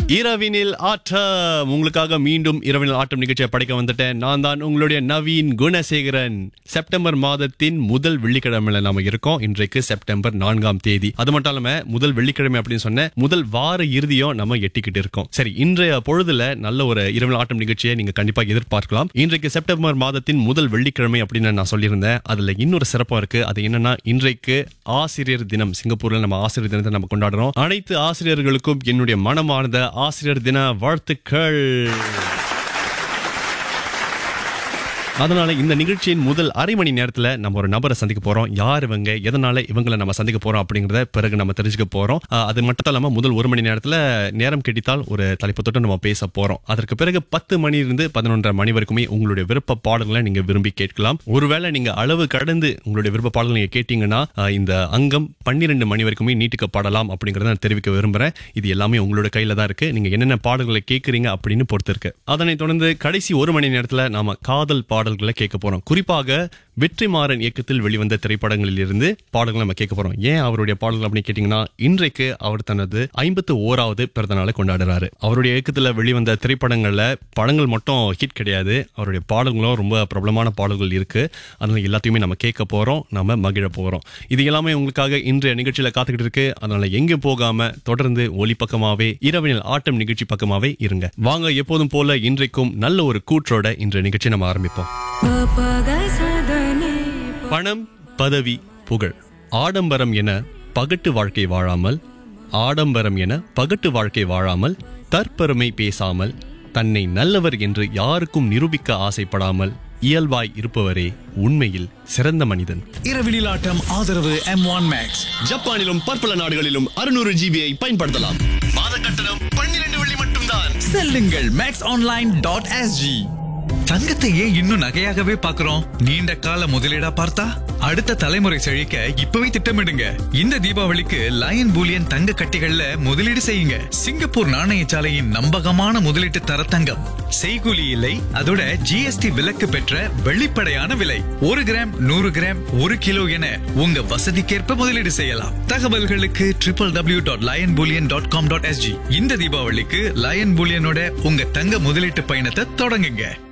இரவினில் ஆட்டம் உங்களுக்காக மீண்டும் இரவினில் ஆட்டம் நிகழ்ச்சியை படைக்க வந்துட்டேன் நான் தான் உங்களுடைய நவீன் குணசேகரன் செப்டம்பர் மாதத்தின் முதல் வெள்ளிக்கிழமையில நாம இருக்கோம் இன்றைக்கு செப்டம்பர் நான்காம் தேதி அது மட்டும் இல்லாம முதல் வெள்ளிக்கிழமை அப்படின்னு சொன்ன முதல் வார இறுதியும் நம்ம எட்டிக்கிட்டு இருக்கோம் சரி இன்றைய பொழுதுல நல்ல ஒரு இரவில் ஆட்டம் நிகழ்ச்சியை நீங்க கண்டிப்பா எதிர்பார்க்கலாம் இன்றைக்கு செப்டம்பர் மாதத்தின் முதல் வெள்ளிக்கிழமை அப்படின்னு நான் சொல்லியிருந்தேன் அதுல இன்னொரு சிறப்பா இருக்கு அது என்னன்னா இன்றைக்கு ஆசிரியர் தினம் சிங்கப்பூர்ல நம்ம ஆசிரியர் தினத்தை நம்ம கொண்டாடுறோம் அனைத்து ஆசிரியர்களுக்கும் என்னுடைய மனமார்ந்த ஆசிரியர் தின வாழ்த்துக்கள் அதனால இந்த நிகழ்ச்சியின் முதல் அரை மணி நேரத்துல நம்ம ஒரு நபரை சந்திக்க போறோம் யார் இவங்க எதனால இவங்களை நம்ம சந்திக்க போறோம் அப்படிங்கறத பிறகு நம்ம தெரிஞ்சுக்க போறோம் ஆஹ் அது மட்டும் இல்லாம முதல் ஒரு மணி நேரத்துல நேரம் கிடைத்தால் ஒரு தலைப்பு தொட்டு நம்ம பேச போறோம் அதற்கு பிறகு பத்து மணியிலிருந்து பதினொன்றரை மணி வரைக்குமே உங்களுடைய விருப்ப பாடல்களை நீங்க விரும்பி கேட்கலாம் ஒருவேளை நீங்க அளவு கடந்து உங்களுடைய விருப்ப பாடல்கள் நீங்க கேட்டீங்கன்னா ஆஹ் இந்த அங்கம் பன்னிரெண்டு மணி வரைக்குமே நீட்டிக்கப்படலாம் அப்படிங்கறத நான் தெரிவிக்க விரும்புறேன் இது எல்லாமே உங்களோட கையில தான் இருக்கு நீங்க என்னென்ன பாடல்களை கேட்கறீங்க அப்படின்னு பொறுத்து இருக்கு அதனைத் தொடர்ந்து கடைசி ஒரு மணி நேரத்துல நாம காதல் பாடல்களை கேட்க போறோம் குறிப்பாக வெற்றிமாறன் இயக்கத்தில் வெளிவந்த திரைப்படங்களில் இருந்து பாடல்களை நம்ம கேட்க போறோம் ஏன் அவருடைய பாடல்கள் அப்படின்னு கேட்டீங்கன்னா இன்றைக்கு அவர் தனது ஐம்பத்து ஓராவது பிறந்த நாளை கொண்டாடுறாரு அவருடைய இயக்கத்துல வெளிவந்த திரைப்படங்கள்ல படங்கள் மட்டும் ஹிட் கிடையாது அவருடைய பாடல்களும் ரொம்ப பிரபலமான பாடல்கள் இருக்கு அதனால எல்லாத்தையுமே நம்ம கேட்க போறோம் நம்ம மகிழ போறோம் இது எல்லாமே உங்களுக்காக இன்றைய நிகழ்ச்சியில காத்துக்கிட்டு இருக்கு அதனால எங்க போகாம தொடர்ந்து ஒலி பக்கமாவே இரவினில் ஆட்டம் நிகழ்ச்சி பக்கமாவே இருங்க வாங்க எப்போதும் போல இன்றைக்கும் நல்ல ஒரு கூற்றோட இன்றைய நிகழ்ச்சி நம்ம ஆரம்பிப்போம் பணம் பதவி புகழ் ஆடம்பரம் என பகட்டு வாழ்க்கை வாழாமல் ஆடம்பரம் என பகட்டு வாழ்க்கை வாழாமல் தற்பெருமை பேசாமல் தன்னை நல்லவர் என்று யாருக்கும் நிரூபிக்க ஆசைப்படாமல் இயல்பாய் இருப்பவரே உண்மையில் சிறந்த மனிதன் இரவினில் ஆட்டம் ஆதரவு எம் ஒன் மேக்ஸ் ஜப்பானிலும் பற்பல நாடுகளிலும் அறுநூறு ஜிபியை பயன்படுத்தலாம் மாத கட்டணம் பன்னிரண்டு வெள்ளி மட்டும்தான் செல்லுங்கள் மேக்ஸ் ஆன்லைன் டாட் எஸ்ஜி தங்கத்தை ஏன் இன்னும் நகையாகவே பார்க்கிறோம் நீண்ட கால முதலீடா பார்த்தா அடுத்த தலைமுறை செழிக்க இப்பவே திட்டமிடுங்க இந்த தீபாவளிக்கு லயன் பூலியன் தங்க கட்டிகள்ல முதலீடு செய்யுங்க சிங்கப்பூர் நாணயசாலையின் நம்பகமான முதலீட்டு தர தங்கம் செய்கூலி இல்லை அதோட ஜிஎஸ்டி விலக்கு பெற்ற வெளிப்படையான விலை ஒரு கிராம் நூறு கிராம் ஒரு கிலோ என உங்க வசதிக்கேற்ப முதலீடு செய்யலாம் தகவல்களுக்கு triple W dot Lion Bullion dot com dot SG இந்த தீபாவளிக்கு லயன் பூலியனோட உங்க தங்க முதலீட்டு பயணத்தை தொடங்குங்க